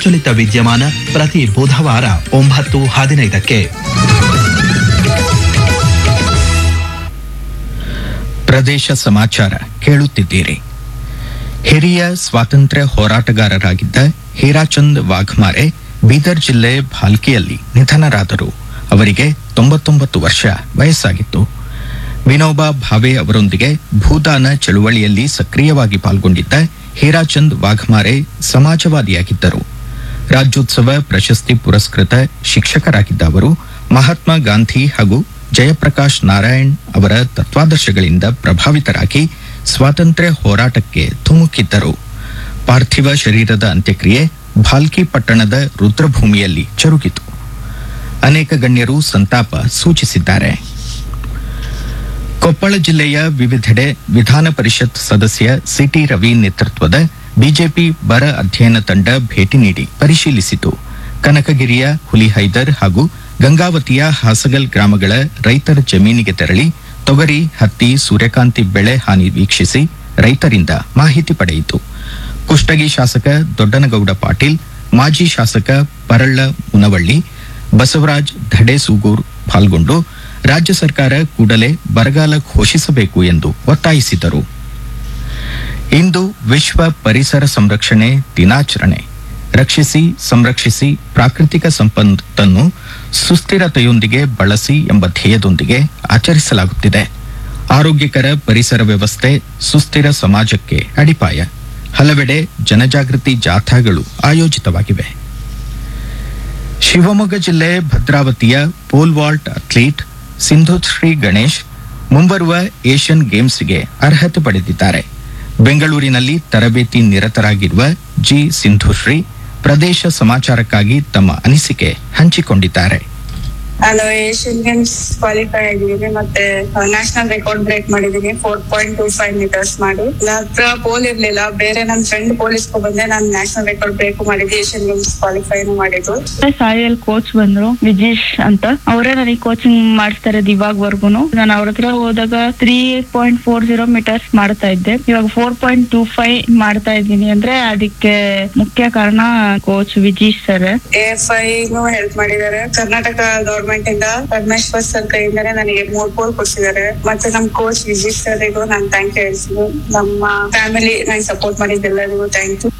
ಪ್ರಚಲಿತ ವಿದ್ಯಮಾನ ಪ್ರತಿ ಬುಧವಾರ ಒಂಬತ್ತು ಹದಿನೈದಕ್ಕೆ ಪ್ರದೇಶ ಸಮಾಚಾರ ಕೇಳುತ್ತಿದ್ದೀರಿ ಹಿರಿಯ ಸ್ವಾತಂತ್ರ್ಯ ಹೋರಾಟಗಾರರಾಗಿದ್ದ ಹೀರಾಚಂದ್ ವಾಘ್ಮಾರೆ ಬೀದರ್ ಜಿಲ್ಲೆ ಭಾಲ್ಕಿಯಲ್ಲಿ ನಿಧನರಾದರು ಅವರಿಗೆ ತೊಂಬತ್ತೊಂಬತ್ತು ವರ್ಷ ವಯಸ್ಸಾಗಿತ್ತು ವಿನೋಬಾ ಭಾವೆ ಅವರೊಂದಿಗೆ ಭೂದಾನ ಚಳುವಳಿಯಲ್ಲಿ ಸಕ್ರಿಯವಾಗಿ ಪಾಲ್ಗೊಂಡಿದ್ದ ಹೀರಾಚಂದ್ ವಾಘ್ಮಾರೆ ಸಮಾಜವಾದಿಯಾಗಿದ್ದರು ರಾಜ್ಯೋತ್ಸವ ಪ್ರಶಸ್ತಿ ಪುರಸ್ಕೃತ ಶಿಕ್ಷಕರಾಗಿದ್ದ ಅವರು ಮಹಾತ್ಮ ಗಾಂಧಿ ಹಾಗೂ ಜಯಪ್ರಕಾಶ್ ನಾರಾಯಣ್ ಅವರ ತತ್ವಾದರ್ಶಗಳಿಂದ ಪ್ರಭಾವಿತರಾಗಿ ಸ್ವಾತಂತ್ರ್ಯ ಹೋರಾಟಕ್ಕೆ ಧುಮುಕಿದ್ದರು ಪಾರ್ಥಿವ ಶರೀರದ ಅಂತ್ಯಕ್ರಿಯೆ ಭಾಲ್ಕಿ ಪಟ್ಟಣದ ರುದ್ರಭೂಮಿಯಲ್ಲಿ ಜರುಗಿತು ಅನೇಕ ಗಣ್ಯರು ಸಂತಾಪ ಸೂಚಿಸಿದ್ದಾರೆ ಕೊಪ್ಪಳ ಜಿಲ್ಲೆಯ ವಿವಿಧೆಡೆ ವಿಧಾನ ಪರಿಷತ್ ಸದಸ್ಯ ಸಿಟಿ ರವಿ ನೇತೃತ್ವದ ಬಿಜೆಪಿ ಬರ ಅಧ್ಯಯನ ತಂಡ ಭೇಟಿ ನೀಡಿ ಪರಿಶೀಲಿಸಿತು ಕನಕಗಿರಿಯ ಹುಲಿಹೈದರ್ ಹಾಗೂ ಗಂಗಾವತಿಯ ಹಾಸಗಲ್ ಗ್ರಾಮಗಳ ರೈತರ ಜಮೀನಿಗೆ ತೆರಳಿ ತೊಗರಿ ಹತ್ತಿ ಸೂರ್ಯಕಾಂತಿ ಬೆಳೆ ಹಾನಿ ವೀಕ್ಷಿಸಿ ರೈತರಿಂದ ಮಾಹಿತಿ ಪಡೆಯಿತು ಕುಷ್ಟಗಿ ಶಾಸಕ ದೊಡ್ಡನಗೌಡ ಪಾಟೀಲ್ ಮಾಜಿ ಶಾಸಕ ಪರಳ್ಳ ಮುನವಳ್ಳಿ ಬಸವರಾಜ್ ಧಡೇಸೂಗೂರ್ ಪಾಲ್ಗೊಂಡು ರಾಜ್ಯ ಸರ್ಕಾರ ಕೂಡಲೇ ಬರಗಾಲ ಘೋಷಿಸಬೇಕು ಎಂದು ಒತ್ತಾಯಿಸಿದರು ಇಂದು ವಿಶ್ವ ಪರಿಸರ ಸಂರಕ್ಷಣೆ ದಿನಾಚರಣೆ ರಕ್ಷಿಸಿ ಸಂರಕ್ಷಿಸಿ ಪ್ರಾಕೃತಿಕ ಸಂಪತ್ತನ್ನು ಸುಸ್ಥಿರತೆಯೊಂದಿಗೆ ಬಳಸಿ ಎಂಬ ಧ್ಯೇಯದೊಂದಿಗೆ ಆಚರಿಸಲಾಗುತ್ತಿದೆ ಆರೋಗ್ಯಕರ ಪರಿಸರ ವ್ಯವಸ್ಥೆ ಸುಸ್ಥಿರ ಸಮಾಜಕ್ಕೆ ಅಡಿಪಾಯ ಹಲವೆಡೆ ಜನಜಾಗೃತಿ ಜಾಥಾಗಳು ಆಯೋಜಿತವಾಗಿವೆ ಶಿವಮೊಗ್ಗ ಜಿಲ್ಲೆ ಭದ್ರಾವತಿಯ pole vault athlete Sindhushree Ganesh ಮುಂಬರುವ ಏಷ್ಯನ್ ಗೇಮ್ಸ್ಗೆ ಅರ್ಹತೆ ಪಡೆದಿದ್ದಾರೆ ಬೆಂಗಳೂರಿನಲ್ಲಿ ತರಬೇತಿ ನಿರತರಾಗಿರುವ ಜಿ ಸಿಂಧುಶ್ರೀ ಪ್ರದೇಶ ಸಮಾಚಾರಕ್ಕಾಗಿ ತಮ್ಮ ಅನಿಸಿಕೆ ಹಂಚಿಕೊಂಡಿದ್ದಾರೆ ನಾನು ಏಷ್ಯನ್ ಗೇಮ್ಸ್ ಕ್ವಾಲಿಫೈ ಆಗಿದ್ದೀನಿ ಮತ್ತೆ ನ್ಯಾಷನಲ್ ರೆಕಾರ್ಡ್ ಬ್ರೇಕ್ ಮಾಡಿದೀನಿ four point two five meters ಮಾಡಿ ನನ್ನ ಹತ್ರ ಪೋಲ್ ಇರ್ಲಿಲ್ಲ ಬೇರೆ ನನ್ನ ಫ್ರೆಂಡ್ ಪೋಲಿಸ್ ಬಂದೆ ನಾನು ನ್ಯಾಷನಲ್ ರೆಕಾರ್ಡ್ ಬ್ರೇಕ್ ಮಾಡಿದ್ದೆ ಏಷ್ಯನ್ ಗೇಮ್ಸ್ ಕ್ವಾಲಿಫೈನು ಮಾಡಿದ್ದು ಸಾಯಿಲ್ ಕೋಚ್ ಬಂದ್ರು ವಿಜೇಶ್ ಅಂತ ಅವರೇ ನನಗೆ ಕೋಚಿಂಗ್ ಮಾಡಿಸ್ತಾ ಇರೋದು ಇವಾಗವರೆಗೂ ನಾನು ಅವ್ರ ಹತ್ರ ಹೋದಾಗ three point four zero meters ಮಾಡ್ತಾ ಇದ್ದೆ ಇವಾಗ ಫೋರ್ ಪಾಯಿಂಟ್ ಟೂ ಫೈವ್ ಮಾಡ್ತಾ ಇದ್ದೀನಿ ಅಂದ್ರೆ ಅದಕ್ಕೆ ಮುಖ್ಯ ಕಾರಣ coach Vijesh sir A F ಐನು ಹೆಲ್ಪ್ ಮಾಡಿದ್ದಾರೆ ಕರ್ನಾಟಕ ಗವರ್ಮೆಂಟ್ ಇಂದ ಪರಮೇಶ್ವರ್ ಸರ್ ಕೈಯಿಂದಾನೆ ನನಗೆ ಮೂರ್ ಪೋಲ್ ಕೊಡ್ಸಿದ್ದಾರೆ ಮತ್ತೆ ನಮ್ ಕೋಚ್ ವಿಜಯ್ ಸರ್ಗೂ ನಾನು ಥ್ಯಾಂಕ್ ಯು ಹೇಳ್ತೀನಿ ನಮ್ಮ ಫ್ಯಾಮಿಲಿ ನಂಗೆ ಸಪೋರ್ಟ್ ಮಾಡಿದ್ದೆಲ್ಲರಿಗೂ ಥ್ಯಾಂಕ್ ಯು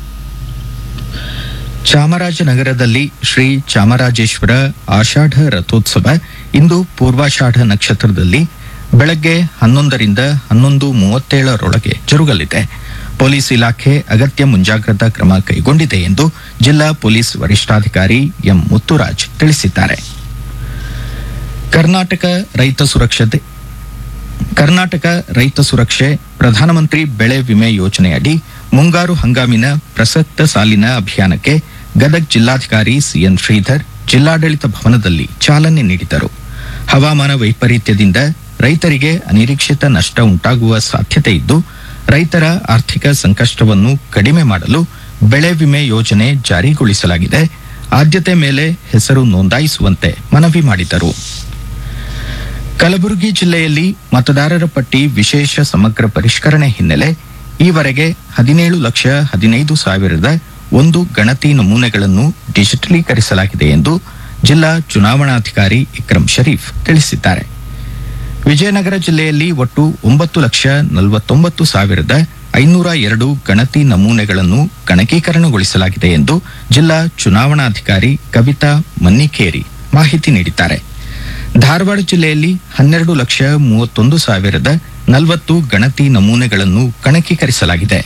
ಚಾಮರಾಜನಗರದಲ್ಲಿ ಶ್ರೀ ಚಾಮರಾಜೇಶ್ವರ ಆಷಾಢ ರಥೋತ್ಸವ ಇಂದು ಪೂರ್ವಾಷಾಢ ನಕ್ಷತ್ರದಲ್ಲಿ ಬೆಳಗ್ಗೆ ಹನ್ನೊಂದರಿಂದ ಹನ್ನೊಂದು ಮೂವತ್ತೇಳರೊಳಗೆ ಜರುಗಲಿದೆ ಪೊಲೀಸ್ ಇಲಾಖೆ ಅಗತ್ಯ ಮುಂಜಾಗ್ರತಾ ಕ್ರಮ ಕೈಗೊಂಡಿದೆ ಎಂದು ಜಿಲ್ಲಾ ಪೊಲೀಸ್ ವರಿಷ್ಠಾಧಿಕಾರಿ ಎಂ ಮುತ್ತುರಾಜ್ ತಿಳಿಸಿದ್ದಾರೆ ಕರ್ನಾಟಕ ರೈತ ಸುರಕ್ಷತೆ ಕರ್ನಾಟಕ ರೈತ ಸುರಕ್ಷೆ ಪ್ರಧಾನಮಂತ್ರಿ ಬೆಳೆ ವಿಮೆ ಯೋಜನೆಯಡಿ ಮುಂಗಾರು ಹಂಗಾಮಿನ ಪ್ರಸಕ್ತ ಸಾಲಿನ ಅಭಿಯಾನಕ್ಕೆ ಗದಗ್ ಜಿಲ್ಲಾಧಿಕಾರಿ ಸಿಎನ್ ಶ್ರೀಧರ್ ಜಿಲ್ಲಾಡಳಿತ ಭವನದಲ್ಲಿ ಚಾಲನೆ ನೀಡಿದರು ಹವಾಮಾನ ವೈಪರೀತ್ಯದಿಂದ ರೈತರಿಗೆ ಅನಿರೀಕ್ಷಿತ ನಷ್ಟ ಉಂಟಾಗುವ ಸಾಧ್ಯತೆ ಇದ್ದು ರೈತರ ಆರ್ಥಿಕ ಸಂಕಷ್ಟವನ್ನು ಕಡಿಮೆ ಮಾಡಲು ಬೆಳೆ ವಿಮೆ ಯೋಜನೆ ಜಾರಿಗೊಳಿಸಲಾಗಿದೆ ಆದ್ಯತೆ ಮೇಲೆ ಹೆಸರು ನೋಂದಾಯಿಸುವಂತೆ ಮನವಿ ಮಾಡಿದರು ಕಲಬುರಗಿ ಜಿಲ್ಲೆಯಲ್ಲಿ ಮತದಾರರ ಪಟ್ಟಿ ವಿಶೇಷ ಸಮಗ್ರ ಪರಿಷ್ಕರಣೆ ಹಿನ್ನೆಲೆ ಈವರೆಗೆ ಹದಿನೇಳು ಲಕ್ಷ ಹದಿನೈದು ಸಾವಿರದ ಒಂದು ಗಣತಿ ನಮೂನೆಗಳನ್ನು ಡಿಜಿಟಲೀಕರಿಸಲಾಗಿದೆ ಎಂದು ಜಿಲ್ಲಾ ಚುನಾವಣಾಧಿಕಾರಿ ಇಕ್ರಂ ಶರೀಫ್ ತಿಳಿಸಿದ್ದಾರೆ ವಿಜಯನಗರ ಜಿಲ್ಲೆಯಲ್ಲಿ ಒಟ್ಟು ಒಂಬತ್ತು ಲಕ್ಷ ನಲವತ್ತೊಂಬತ್ತು ಸಾವಿರದ ಐನೂರ ಎರಡು ಗಣತಿ ನಮೂನೆಗಳನ್ನು ಗಣಕೀಕರಣಗೊಳಿಸಲಾಗಿದೆ ಎಂದು ಜಿಲ್ಲಾ ಚುನಾವಣಾಧಿಕಾರಿ ಕವಿತಾ ಮನ್ನಿಕೇರಿ ಮಾಹಿತಿ ನೀಡಿದ್ದಾರೆ ಧಾರವಾಡ ಜಿಲ್ಲೆಯಲ್ಲಿ ಹನ್ನೆರಡು ಲಕ್ಷ ಮೂವತ್ತೊಂದು ಸಾವಿರದ ನಲವತ್ತು ಗಣತಿ ನಮೂನೆಗಳನ್ನು ಗಣಕೀಕರಿಸಲಾಗಿದೆ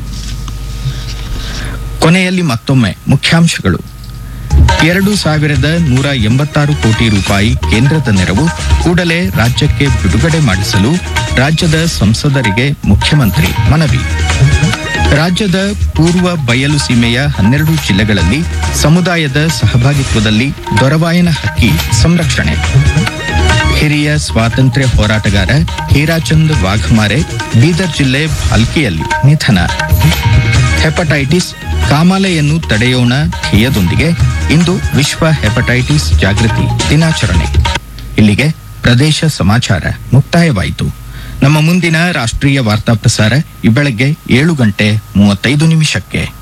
ಕೊನೆಯಲ್ಲಿ ಮತ್ತೊಮ್ಮೆ ಮುಖ್ಯಾಂಶಗಳು ಎರಡು ಸಾವಿರದ ನೂರ ಎಂಬತ್ತಾರು ಕೋಟಿ ರೂಪಾಯಿ ಕೇಂದ್ರದ ನೆರವು ಕೂಡಲೇ ರಾಜ್ಯಕ್ಕೆ ಬಿಡುಗಡೆ ಮಾಡಿಸಲು ರಾಜ್ಯದ ಸಂಸದರಿಗೆ ಮುಖ್ಯಮಂತ್ರಿ ಮನವಿ ರಾಜ್ಯದ ಪೂರ್ವ ಬಯಲು ಸೀಮೆಯ ಹನ್ನೆರಡು ಜಿಲ್ಲೆಗಳಲ್ಲಿ ಸಮುದಾಯದ ಸಹಭಾಗಿತ್ವದಲ್ಲಿ ದೊರವಾಯನ ಹಕ್ಕಿ ಸಂರಕ್ಷಣೆ ಹಿರಿಯ ಸ್ವಾತಂತ್ರ್ಯ ಹೋರಾಟಗಾರ ಹೀರಾಚಂದ್ ವಾಘಮಾರೆ ಬೀದರ್ ಜಿಲ್ಲೆ ಭಾಲ್ಕಿಯಲ್ಲಿ ನಿಧನ ಹೆಪಟೈಟಿಸ್ ಕಾಮಾಲೆಯನ್ನು ತಡೆಯೋಣ ಧ್ಯೇಯದೊಂದಿಗೆ ಇಂದು ವಿಶ್ವ ಹೆಪಟೈಟಿಸ್ ಜಾಗೃತಿ ದಿನಾಚರಣೆ ಇಲ್ಲಿಗೆ ಪ್ರದೇಶ ಸಮಾಚಾರ ಮುಕ್ತಾಯವಾಯಿತು ನಮ್ಮ ಮುಂದಿನ ರಾಷ್ಟ್ರೀಯ ವಾರ್ತಾ ಪ್ರಸಾರ ಈ ಬೆಳಗ್ಗೆ ಏಳು ಗಂಟೆ ಮೂವತ್ತೈದು ನಿಮಿಷಕ್ಕೆ